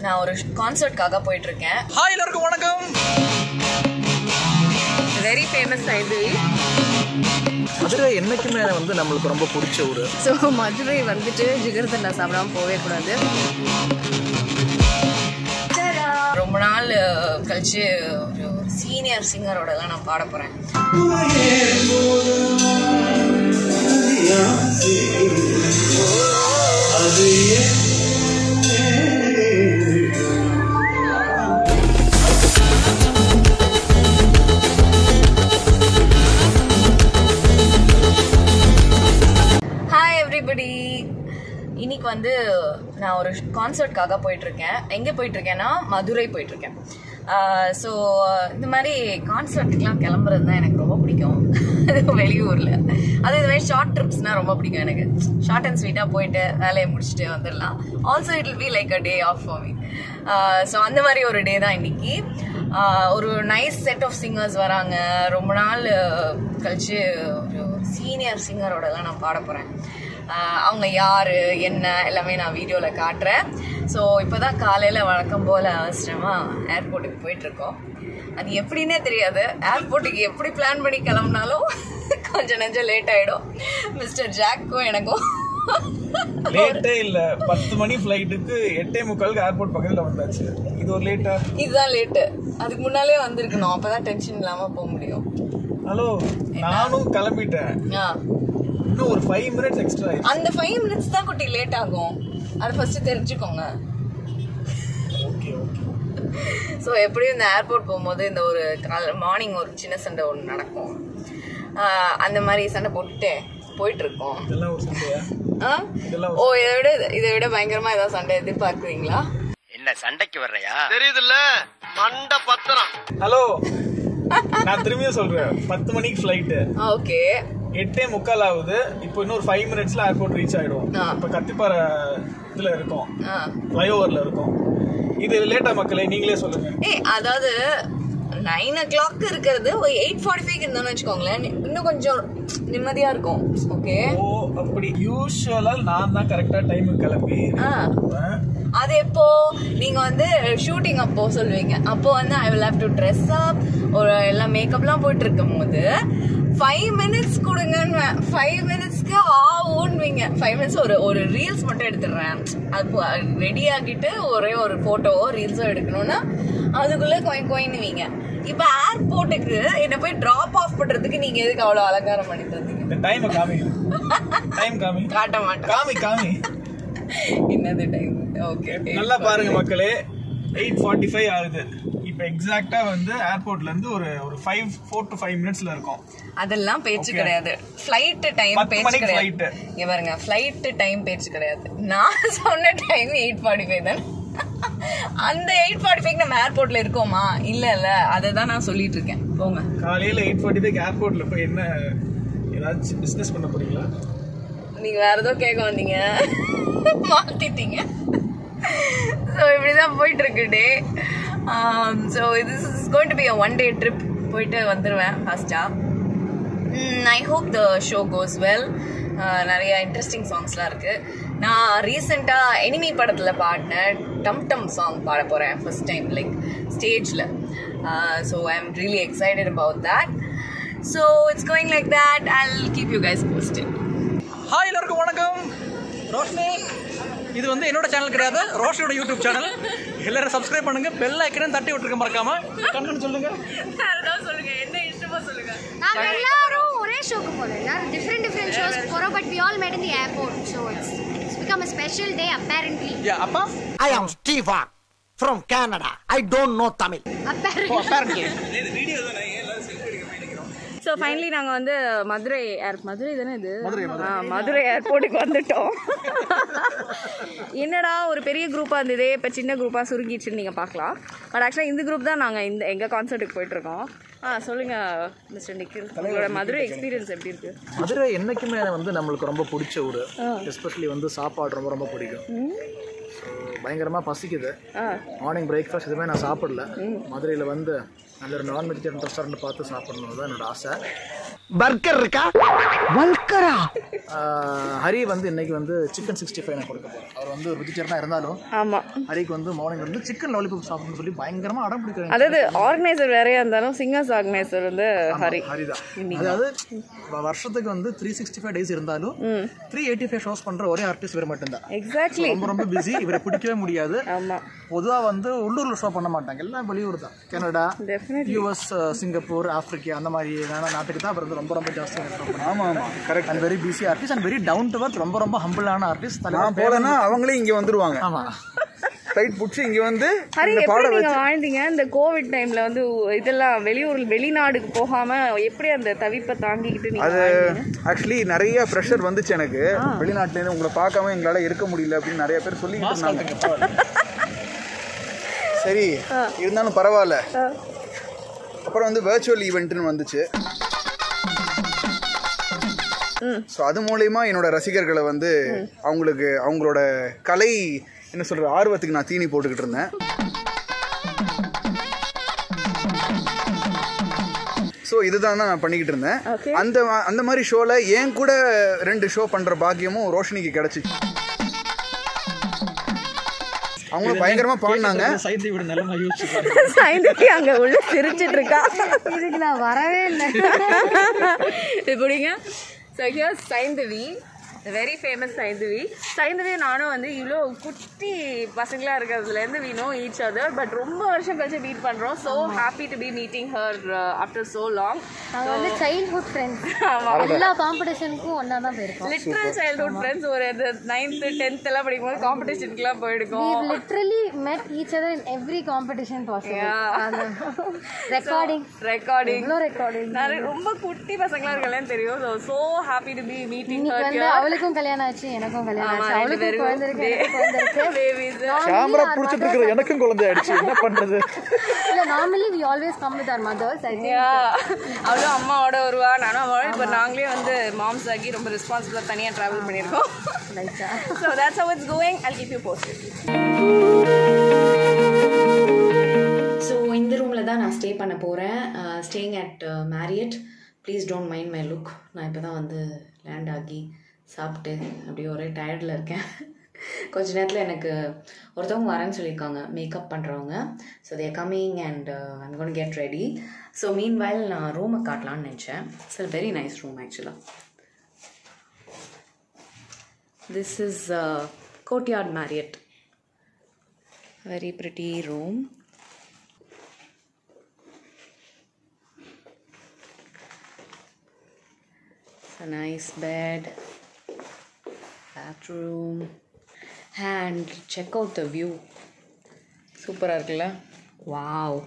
நான் ஒரு கான்சர்ட்காக போயிட்டு இருக்கேன் ஹாய் எல்லாருக்கும் வணக்கம் வெரி ஃபேமஸ் சைல்வி மதுரை என்னைக்குமே வந்து நம்மளுக்கு ரொம்ப பிடிச்ச ஊர் ஸோ மதுரை வந்துட்டு ஜிகர்தண்டா சாப்பிடாம போவே கூடாது ரொம்ப நாள் அஹ், கழிச்சு ஒரு சீனியர் சிங்கரோடலாம் நான் பாட போறேன் ஹாய் எவ்ரிபடி இன்னைக்கு வந்து நான் ஒரு கான்சர்ட்காக போயிட்டு இருக்கேன் எங்கே போயிட்டு இருக்கேன்னா மதுரை போயிட்டு இருக்கேன் ஸோ இந்த மாதிரி கான்சர்ட்டுக்கெலாம் கிளம்புறது தான் எனக்கு ரொம்ப பிடிக்கும் அது வெளியூரில் அது இந்த மாதிரி ஷார்ட் ட்ரிப்ஸ்னால் ரொம்ப பிடிக்கும் எனக்கு ஷார்ட் அண்ட் ஸ்வீட்டாக போயிட்டு வேலையை முடிச்சுட்டு வந்துடலாம் also it will be like a day off for me so அந்த மாதிரி ஒரு டே தான் இன்னைக்கு ஆஹ் ஒரு நைஸ் செட் ஆஃப் சிங்கர்ஸ் வராங்க ரொம்ப நாள் அஹ், கழிச்சு ஒரு சீனியர் சிங்கரோடலாம் நான் பாட போகிறேன் அவங்க யார் என்ன எல்லாமே நான் வீடியோவில் காட்டுறேன் ஸோ இப்போ தான் காலையில் வழக்கம் போல் அவசரமாக ஏர்போர்ட்டுக்கு போயிட்டுருக்கோம் அது எப்படின்னே தெரியாது ஏர்போர்ட்டுக்கு எப்படி பிளான் பண்ணி கிளம்புனாலும் கொஞ்சம் நெஞ்சம் லேட் ஆகிடும் மிஸ்டர் ஜாக்கும் எனக்கும் லேட்டே இல்ல பத்து மணி ஃப்ளைட்டுக்கு எட்டே முக்காலுக்கு ஏர்போர்ட் பக்கத்துல வந்தாச்சு இது ஒரு லேட்டா இதுதான் லேட்டு அதுக்கு முன்னாலே வந்திருக்கணும் அப்போ தான் டென்ஷன் இல்லாமல் போக முடியும் ஹலோ நானும் கிளம்பிட்டேன் ஆ இன்னும் ஒரு ஃபைவ் மினிட்ஸ் எக்ஸ்ட்ரா ஆயிடுச்சு அந்த ஃபைவ் மினிட்ஸ் தான் குட்டி லேட் ஆகும் அதை ஃபர்ஸ்ட் தெரிஞ்சுக்கோங்க ஓகே ஓகே ஸோ எப்படியும் இந்த ஏர்போர்ட் போகும்போது இந்த ஒரு கால மார்னிங் ஒரு சின்ன சண்டை ஒன்று நடக்கும் ஆஹ் அந்த மாதிரி சண்டை போட்டுட்டு போயிட்டு இருக்கோம் இதெல்லாம் ஒரு சண்டையா ஆ? இதெல்லாம் ஓ இதை விட இதை விட பயங்கரமா ஏதாவது சண்டை எதிர்பார்க்குறீங்களா என்ன சண்டைக்கு வர்றையா தெரியுதுல்ல மண்ட பத்திரம் ஹலோ நான் திரும்பியும் சொல்றேன் பத்து மணிக்கு ஃப்ளைட்டு ஓகே எட்டே முக்கால் ஆகுது இப்போ இன்னொரு ஃபைவ் மினிட்ஸ்ல ஏர்போர்ட் ரீச் ஆயிடும் ஆ. இப்போ கத்திப்பாறை இதுல இருக்கோம் ஆ ஃப்ளைஓவர்ல இருக்கோம் இது லேட்டா மக்களே நீங்களே சொல்லுங்க ஏய் அதாவது நைன் ஓ கிளாக் இருக்கிறது ஒரு எயிட் ஃபார்ட்டி ஃபைவ் இருந்தோம்னு வச்சுக்கோங்களேன் இன்னும் கொஞ்சம் நிம்மதியா இருக்கும் ஓகே ஓ அப்படி யூஸ்வலா நான் தான் கரெக்டா டைமுக்கு கிளம்பி ஆ இருப்பேன். அது எப்போ நீங்க வந்து ஷூட்டிங் அப்போ சொல்லுவீங்க அப்போ வந்து I will have to dress up ஒரு எல்லாம் மேக்கப்லாம் போயிட்டு இருக்கும் போது ஃபைவ் மினிட்ஸ் கொடுங்கன்னு ஃபைவ் மினிட்ஸ்க்கு ஆ ஓடுவீங்க ஃபைவ் மினிட்ஸ் ஒரு ஒரு ரீல்ஸ் மட்டும் எடுத்துடுறேன் அது ரெடி ஆக்கிட்டு ஒரே ஒரு ஃபோட்டோவோ ரீல்ஸோ எடுக்கணும்னா அதுக்குள்ள கொய் கொயின்னுவீங்க இப்போ ஏர்போர்ட்டுக்கு என்னை போய் ட்ராப் ஆஃப் பண்றதுக்கு நீங்க எதுக்கு அவ்வளோ அலங்காரம் பண்ணி தந்தீங்க இந்த டைம் காமி டைம் காமி காட்ட மாட்டேன் காமி காமி என்னது டைம் ஓகே நல்லா பாருங்க மக்களே எயிட் ஃபார்ட்டி ஃபைவ் ஆகுது இப்போ எக்ஸாக்டா வந்து ஏர்போர்ட்ல இருந்து ஒரு ஒரு ஃபைவ் ஃபோர் டு ஃபைவ் மினிட்ஸ்ல இருக்கும் அதெல்லாம் பேச்சு Okay. கிடையாது ஃப்ளைட் டைம் பத்து பேச்சு மணிக்கு கிடையாது flight. இங்க பாருங்க ஃப்ளைட் டைம் பேச்சு கிடையாது நான் சொன்ன டைம் எயிட் ஃபார்ட்டி ஃபைவ் தானே அந்த எயிட் ஃபார்ட்டி ஃபைவ் நம்ம ஏர்போர்ட்ல இருக்கோமா இல்ல இல்ல அதை தான் நான் சொல்லிட்டு இருக்கேன் போங்க காலையில எயிட் ஃபார்ட்டி ஃபைவ் ஏர்போர்ட்ல போய் என்ன ஏதாச்சும் பிசினஸ் பண்ண போறீங்களா நீங்க வேற ஏதோ கேட்க வந்தீங்க மாத்திட்டீங்க ஸோ இப்படிதான் போயிட்டு இருக்கு டே ஸோ இது is going to be a one day trip போயிட்டு வந்துடுவேன் ஃபர்ஸ்டா I hope the show goes well நிறைய இன்ட்ரெஸ்டிங் சாங்ஸ்லாம் இருக்கு நான் ரீசெண்டாக எனிமி படத்தில் பாடின டம் டம் சாங் பாட போகிறேன் ஃபர்ஸ்ட் டைம் லைக் ஸ்டேஜில் so I am really excited about that so it's going like that I keep you guys posted hi எல்லாருக்கும் வணக்கம் ரோஷினி இது வந்து என்னோட சேனல் கிடையாது ரோஷினியோட யூடியூப் சேனல் எல்லாரும் சப்ஸ்கிரைப் பண்ணுங்க பெல் ஐக்கனையும் தட்டி விட்டுருக்க மறக்காம கண்ணு சொல்லுங்க சொல்லுங்க என்ன இஷ்டமா சொல்லுங்க நாங்க எல்லாரும் ஒரே ஷோக்கு போல எல்லாரும் டிஃப்ரெண்ட் டிஃப்ரெண்ட் ஷோஸ் போறோம் but we all met in the airport so it's it's become a special day apparently yeah அப்பா I am Steve from Canada. I don't know Tamil. apparently so finally நாங்கள் வந்து மதுரை ஏர் மதுரை தானே இது ஆ மதுரை ஏர்போர்ட்டுக்கு வந்துட்டோம் என்னடா ஒரு பெரிய குரூப்பாக இருந்ததே இப்போ சின்ன குரூப்பாக சுருங்கிடுச்சுன்னு நீங்கள் பார்க்கலாம் பட் ஆக்சுவலாக இந்த குரூப் தான் நாங்கள் இந்த எங்கள் கான்சர்ட்டுக்கு போயிட்டுருக்கோம் ஆ சொல்லுங்கள் மிஸ்டர் நிக்கில் உங்களோட மதுரை எக்ஸ்பீரியன்ஸ் எப்படி இருக்கு மதுரை என்னைக்குமே வந்து நம்மளுக்கு ரொம்ப பிடிச்ச ஊர் எஸ்பெஷலி வந்து சாப்பாடு ரொம்ப ரொம்ப பிடிக்கும் ஸோ பயங்கரமாக பசிக்குது ஆ மார்னிங் பிரேக்ஃபாஸ்ட் எதுவுமே நான் சாப்பிடல மதுரையில் வந்து நல்ல ஒரு நான் வெஜிடேரியன் ரெஸ்டாரண்ட் பார்த்து சாப்பிடணும் தான் என்னோட ஆசை பர்கர் இருக்கா வல்கரா ஹரி வந்து இன்னைக்கு வந்து சிக்கன் சிக்ஸ்டி ஃபைவ் நான் கொடுக்க போகிறேன் அவர் வந்து ஒரு வெஜிடேரியனாக இருந்தாலும் ஆமா ஹரிக்கு வந்து மார்னிங் வந்து சிக்கன் லாலிபாப் சாப்பிடணும்னு சொல்லி பயங்கரமாக அடம் பிடிக்கிறாங்க அதாவது ஆர்கனைசர் வேறையா இருந்தாலும் சிங்கர்ஸ் ஆர்கனைசர் வந்து ஹரி ஹரிதான் அதாவது வ- வருஷத்துக்கு வந்து த்ரீ சிக்ஸ்டி ஃபைவ் டேஸ் இருந்தாலும் த்ரீ எயிட்டி ஃபைவ் ஷோஸ் பண்ற ஒரே ஆர்டிஸ்ட் இவர் மட்டும்தான் எக்ஸாக்ட்லி ரொம்ப ரொம்ப பிஸி இவரை பிடிக்கவே முடியாது ஆமா பொதுவா வந்து உள்ளூர்ல ஷோ பண்ண மாட்டாங்க எல்லாம் வெளியூர் தான் Canada Definitely. US Singapore Africa அந்த மாதிரி வேணா நாட்டுக்கு தான் அவர் வந்து ரொம்ப ரொம்ப ஜாஸ்தியாக ஷோ பண்ணுவாங்க ஆமா ஆமா correct and very busy artist and very down to earth ரொம்ப ரொம்ப ஹம்பிளான ஆர்டிஸ்ட் நான் போலன்னா அவங்களே இங்க வந்துருவாங்க ஆமா ஃபிளைட் பிடிச்சி இங்க வந்து ஹரி இந்த எப்படி பாடம் நீங்க வச்சு வாழ்ந்தீங்க இந்த கோவிட் டைம்ல வந்து இதெல்லாம் வெளியூர் வெளிநாடுக்கு போகாம எப்படி அந்த தவிப்பை தாங்கிக்கிட்டு நீங்க அது வாழ்ந்தீங்க? ஆக்சுவலி நிறைய ப்ரெஷர் வந்துச்சு எனக்கு வெளிநாட்டுல இருந்து உங்களை பார்க்காம எங்களால இருக்க முடியல அப்படின்னு நிறைய பேர் சொல்லிக்கிட்டு இருந்தாங்க சரி இருந்தாலும் பரவாயில்ல அப்புறம் வந்து வெர்ச்சுவல் ஈவெண்ட்னு வந்துச்சு ஸோ அது மூலயமா என்னோட ரசிகர்களை வந்து அவங்களுக்கு அவங்களோட கலை என்ன சொல்ற ஆர்வத்துக்கு நான் தீனி போட்டுக்கிட்டு இருந்தேன் ஸோ இதுதான் தான் நான் பண்ணிக்கிட்டு இருந்தேன் Okay. அந்த அந்த மாதிரி ஷோல என் கூட ரெண்டு ஷோ பண்ற பாக்கியமும் ரோஷினிக்கு கிடைச்சிச்சு அவங்களும் பயங்கரமா பாடினாங்க சைத்தை விட நிலைமை யோசிச்சு சைந்துக்கு அங்க உள்ள சிரிச்சிட்டு இருக்கா இதுக்கு நான் வரவே இல்லை இப்படிங்க so here Saindhavi very famous Saindhavi Saindhavi நானும் வந்து இவ்வளோ குட்டி பசங்களா இருக்கிறதுலேருந்து we know each other but ரொம்ப வருஷம் கழிச்சு மீட் பண்ணுறோம் so happy to be meeting her after so long நாங்கள் வந்து சைல்ட்ஹுட் ஃப்ரெண்ட்ஸ் எல்லா காம்படிஷனுக்கும் ஒன்றா தான் போயிருக்கோம் லிட்ரல் சைல்ட்ஹுட் ஃப்ரெண்ட்ஸ் ஒரு நைன்த்து டென்த் எல்லாம் படிக்கும்போது காம்படிஷனுக்குலாம் போயிருக்கோம் We literally met each other in every competition possible. Yeah. Recording recording எவ்வளோ ரெக்கார்டிங் நிறைய ரொம்ப குட்டி பசங்களா இருக்கலாம் தெரியும் so so happy to be meeting இன்னைக்கு ஹர் வந்து அவளுக்கும் கல்யாணம் ஆச்சு எனக்கும் கல்யாணம் ஆச்சு அவளுக்கும் குழந்தை இருக்கு எனக்கும் குழந்தை இருக்கு பேபிஸ் கேமரா பிடிச்சிட்டு இருக்கிற எனக்கும் குழந்தை ஆயிடுச்சு என்ன பண்றது இல்ல normally we always come with our mothers I think அவளும் அம்மாவோட வருவா நானும் அம்மாவோட இப்போ நாங்களே வந்து மாம்ஸ் ஆகி ரொம்ப ரெஸ்பான்சிபிளாக தனியாக ட்ராவல் பண்ணியிருக்கோம் லைட்டா so that's how it's going I'll keep you posted so இந்த ரூமில் தான் நான் ஸ்டே பண்ண போகிறேன் staying at Marriott please don't mind my look நான் இப்போ தான் வந்து லேண்ட் ஆகி சாப்பிட்டு அப்படியே ஒரே டயர்டில் இருக்கேன் கொஞ்ச நேரத்தில் எனக்கு ஒருத்தவங்க வரேன்னு சொல்லியிருக்காங்க மேக்கப் பண்ணுறவங்க so they coming and I'm gonna get ready so meanwhile நான் ரூமை காட்டலான்னு நினச்சேன் இட்ஸ் வெரி நைஸ் ரூம் ஆக்சுவலாக This is uh, Courtyard Marriott. Very pretty room. It's a nice bed, bathroom, and check out the view. சூப்பராக இருக்குல்ல wow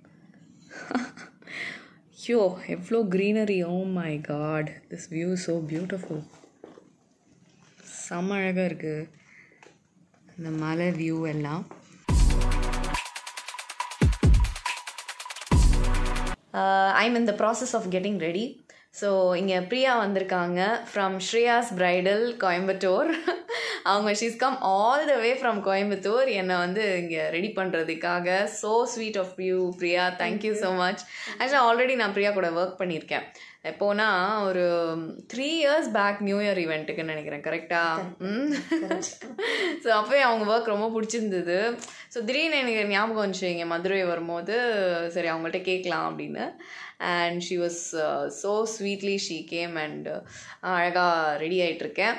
ஐயோ எவ்வளோ greenery oh my god this view so beautiful செம்ம அழகாக இருக்குது இந்த மலை வியூ எல்லாம் I'm in the process of getting ready so இங்கே பிரியா வந்திருக்காங்க ஃப்ரம் ஸ்ரேயாஸ் பிரைடல் கோயம்புத்தூர் அவங்க she's come all the way from Coimbatore என்னை வந்து இங்கே ரெடி பண்ணுறதுக்காக so sweet of you Priya thank you so much ஆக்சுவலாக ஆல்ரெடி நான் பிரியா கூட ஒர்க் பண்ணியிருக்கேன் எப்போனா ஒரு three years back new year ஈவெண்ட்டுக்குன்னு நினைக்கிறேன் கரெக்டாக ம் ஸோ அப்போயே அவங்க ஒர்க் ரொம்ப பிடிச்சிருந்தது ஸோ திடீர்னு எனக்கு ஞாபகம் வந்துச்சு இங்கே மதுரை வரும்போது சரி அவங்கள்ட்ட கேட்கலாம் அப்படின்னு and she was so sweetly she came and அழகாக ரெடி ஆகிட்டுருக்கேன்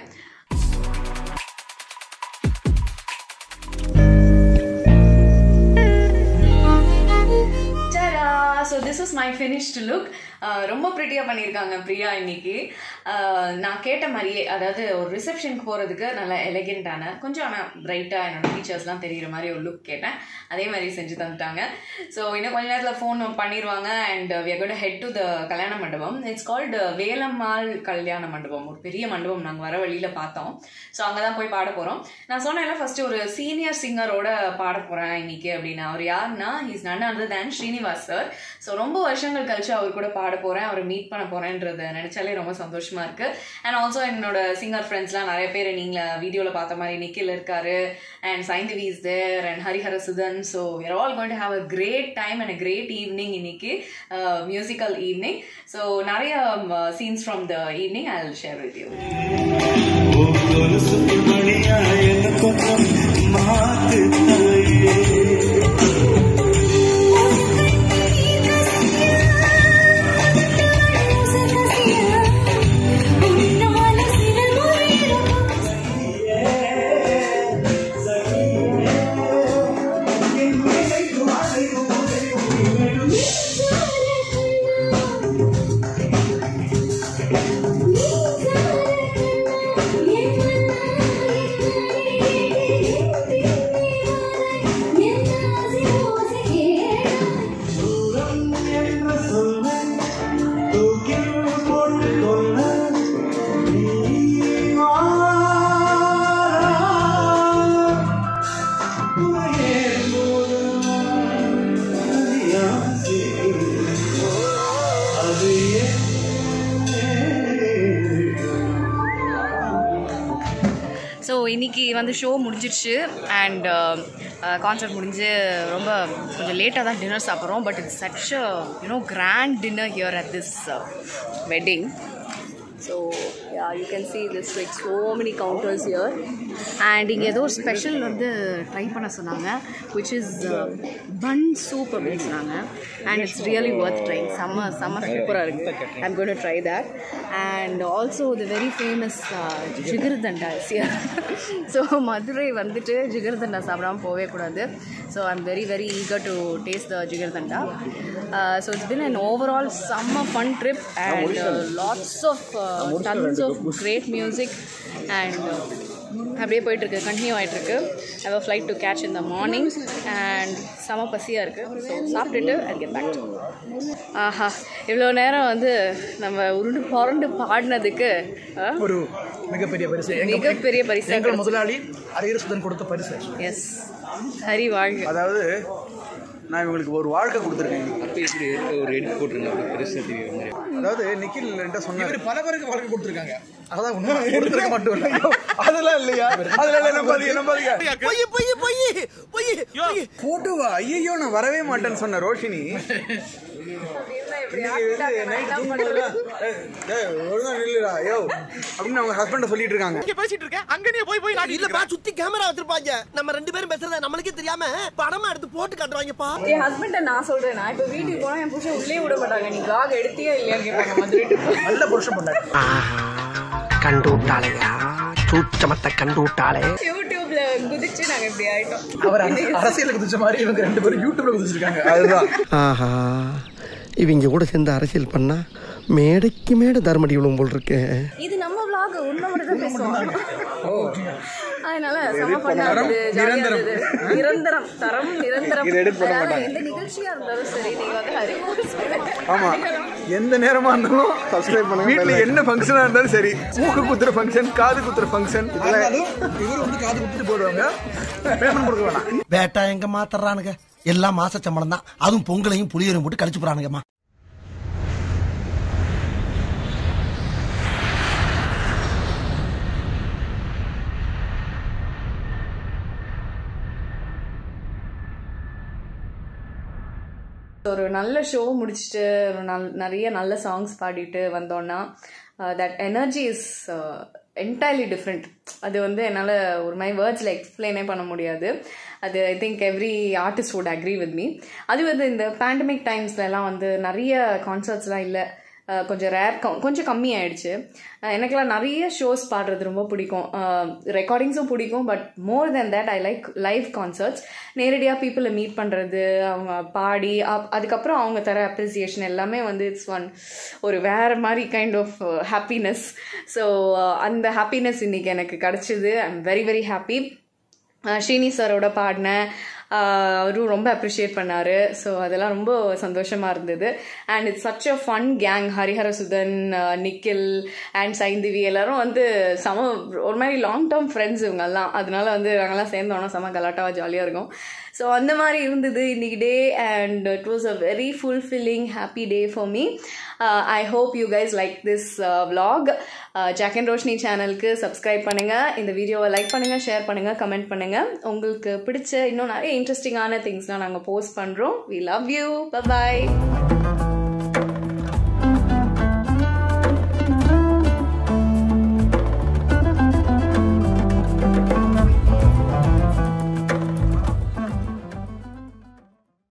so this is my finished look ரொம்ப ப்ரிட்டியாக பண்ணியிருக்காங்க பிரியா இன்னைக்கு Uh, நான் கேட்ட மாதிரியே அதாவது ஒரு ரிசப்ஷனுக்கு போகிறதுக்கு நல்ல எலகெண்ட்டான கொஞ்சம் ஆனால் பிரைட்டாக என்னோட ஃபீச்சர்ஸ்லாம் தெரிகிற மாதிரி ஒரு லுக் கேட்டேன் அதே மாதிரி செஞ்சு தந்துட்டாங்க ஸோ இன்னும் கொஞ்ச நேரத்தில் ஃபோன் பண்ணிடுவாங்க and we got head to the கல்யாண மண்டபம் இட்ஸ் கால்டு வேலம்மாள் கல்யாண மண்டபம் ஒரு பெரிய மண்டபம் நாங்கள் வர வழியில் பார்த்தோம் ஸோ அங்கே தான் போய் பாட போகிறோம் நான் சொன்னேன்ல ஃபஸ்ட்டு ஒரு சீனியர் சிங்கரோட பாட போகிறேன் இன்னைக்கு அப்படின்னு அவர் யாருன்னா is none other than Srinivas sir so ரொம்ப வருஷங்கள் கழிச்சு அவர் கூட பாட போகிறேன் அவரை மீட் பண்ண போகிறேன்றத நினச்சாலே ரொம்ப சந்தோஷமாக இருக்குது அண்ட் ஆல்சோ என்னோட சிங்கர் ஃப்ரெண்ட்ஸ்லாம் நிறைய பேர் நீங்கள் வீடியோவில் பார்த்த மாதிரி நிக்கில் இருக்காரு and Saindhavi is there and Hariharasudhan so we're all going to have a great time and a great evening இன்னைக்கு மியூசிக்கல் ஈவினிங் ஸோ நிறைய scenes from the evening I will share with you so இன்னைக்கு வந்து show முடிஞ்சிடுச்சு and concert முடிஞ்சு ரொம்ப கொஞ்சம் லேட்டாக தான் டின்னர் சாப்பிட்றோம் but it's such you know grand dinner here at this wedding so yeah you can see this like so many counters here and இங்கே ஏதோ ஒரு ஸ்பெஷல் வந்து ட்ரை பண்ண சொன்னாங்க which is பன் சூப் அப்படின்னு சொன்னாங்க and it's really worth try செம்ம செம்ம சூப்பராக இருக்குது I'm gonna try that and also the very famous jigarthanda is here so Madurai வந்துட்டு ஜிகர்தண்டா சாப்பிடாம போகவே கூடாது so I'm very very eager to taste the jigarthanda so it's been an overall செம்ம fun trip and lots of tons of great music and அப்படியே போயிட்டுருக்கு continue ஆகிட்டுருக்கு have a flight to catch in the morning and செம பசியாக இருக்குது so சாப்பிட்டுட்டு I get back ஆஹா இவ்வளோ நேரம் வந்து நம்ம உருண்டு புரண்டு பாடினதுக்கு ஆ? ஒரு மிகப்பெரிய பரிசு எங்க- மிகப்பெரிய பரிசு எங்கள் முதலாளி ஹரிஹர சுதன் கொடுத்த பரிசு எஸ் ஹரி வாழ்க அதாவது நான் இவங்களுக்கு ஒரு வாழ்க்கை கொடுத்துருக்கேன் அப்போ இப்படி ஒரு எடிட் போட்டுருங்க அப்படி பெருசாக தெரியும் மாதிரி அதாவது நிக்கில் என்கிட்ட சொன்னார் பல பேருக்கு வாழ்க்கை கொடுத்துருக்காங்க அதான் உண்மை கொடுத்துருக்க மட்டும் இல்லை அதெல்லாம் இல்லையா அதெல்லாம் நம்பாதீங்க நம்பாதீங்க பொய் பொய் பொய் பொய் போட்டுவா ஐயோ நான் வரவே மாட்டேன்னு சொன்ன ரோஷினி இன்னைக்கு வந்து night தூங்கும்போதெல்லாம், ஏய், ஏய், ஒழுங்கா நில்லுடா, யோ, அப்படின்னு அவங்க husband சொல்லிட்டு இருக்காங்க பேசிட்டு இருக்க அங்க நீ போய் போய் இல்லப்பா சுத்தி கேமரா வச்சிருப்பாங்க நம்ம ரெண்டு பேரும் பேசுறத நம்மளுக்கே தெரியாம படமா எடுத்து போட்டு காட்டுவாங்கப்பா என் ஹஸ்பண்டை நான் சொல்கிறேன் நான் இப்போ வீட்டுக்கு போனால் என் புருஷன் உள்ளே விட மாட்டாங்க நீ vlog எடுத்தியா இல்லையான்னு கேட்பாங்க மதுரை trip. நல்ல புருஷன் பண்ணாரு கண்டு விட்டாளையா சூச்சமத்தை கண்டு விட்டாளே யூடியூப்ல குதிச்சு நாங்க இப்படி ஆயிட்டோம் அவர் அரச- அரசியல்ல குதிச்ச மாதிரி இவங்க ரெண்டு பேரும் யூடியூப்ல குதிச்சிருக்காங்க அதுதான் ஆஹா இவங்க கூட சேர்ந்து அரசியல் பண்ணா மேடைக்கு மேடை தர்மடி விழும் போல் இருக்கு இது நம்ம vlog உன்னை மட்டும் தான் பேசுவோம் அதனால செம பண்ணா இருந்தது ஜாலியா நிரந்தரம். இருந்தது நிரந்தரம் தரம் நிரந்தரம் இது edit பண்ண அதனால மாட்டாங்க. எந்த நிகழ்ச்சியா இருந்தாலும் சரி நீங்க வந்து ஹரி ஆமா எந்த நேரமா இருந்தாலும் சப்ஸ்கிரைப் பண்ணுங்க வீட்ல என்ன ஃபங்க்ஷனா இருந்தாலும் சரி மூக்கு குத்துற ஃபங்க்ஷன் காது குத்துற ஃபங்க்ஷன் இதெல்லாம் இவர் வந்து காது குத்துட்டு போடுவாங்க பேமெண்ட் கொடுக்க வேணாம் பேட்டா எங்க மாத்தறானுங்க எல்லாம் மாச சம்பளம் தான் அதுவும் பொங்கலையும் புளியரையும் போட்டு கழிச்சு போறானுங்கம்மா ஒரு நல்ல ஷோ முடிச்சுட்டு ஒரு நல் நிறைய நல்ல சாங்ஸ் பாடிட்டு வந்தோன்னா that energy is entirely different அது வந்து என்னால் ஒரு மாதிரி வேர்ட்ஸில் எக்ஸ்பிளைனே பண்ண முடியாது அது I think every artist would agree with me அது வந்து இந்த பேண்டமிக் டைம்ஸ்லலாம் வந்து நிறைய கான்சர்ட்ஸ்லாம் இல்லை அஹ் கொஞ்சம் ரேர் கொஞ்சம் கம்மி ஆயிடுச்சு அஹ் எனக்கெல்லாம் நிறைய ஷோஸ் பாடுறது ரொம்ப பிடிக்கும் ரெக்கார்டிங்ஸும் பிடிக்கும் but more than that I like live concerts நேரடியாக பீப்புளை மீட் பண்ணுறது அவங்க பாடி அப்- அதுக்கப்புறம் அவங்க தர அப்ரிசியேஷன் எல்லாமே வந்து இட்ஸ் ஒன் ஒரு வேற மாதிரி கைண்ட் ஆஃப் ஹாப்பினஸ் ஸோ அந்த ஹாப்பினஸ் இன்னைக்கு எனக்கு கிடச்சிது I am very very happy Srini சாரோட பாடினேன் ஆஹ் அவரும் ரொம்ப அப்ரிஷியேட் பண்ணாரு ஸோ அதெல்லாம் ரொம்ப சந்தோஷமாக இருந்தது and it's such a fun gang Harihara Sudhan ஆஹ் நிக்கில் அண்ட் சைந்திவி எல்லாரும் வந்து செம ஒரு மாதிரி லாங் டேர்ம் ஃப்ரெண்ட்ஸ் இவங்கெல்லாம் அதனால வந்து நாங்கெல்லாம் சேர்ந்தோன்னா செம கலாட்டாவாக ஜாலியாக இருக்கும் ஸோ அந்த மாதிரி இருந்தது இன்னைக்கு day and it was a very fulfilling happy day for me I hope you guys like this vlog Jack and Roshini சேனலுக்கு சப்ஸ்கிரைப் பண்ணுங்கள் இந்த வீடியோவை லைக் பண்ணுங்கள் ஷேர் பண்ணுங்கள் கமெண்ட் பண்ணுங்கள் உங்களுக்கு பிடிச்ச இன்னும் நிறைய இன்ட்ரெஸ்டிங்கான திங்ஸ்லாம் நாங்கள் போஸ்ட் பண்ணுறோம் வி லவ் யூ பாய்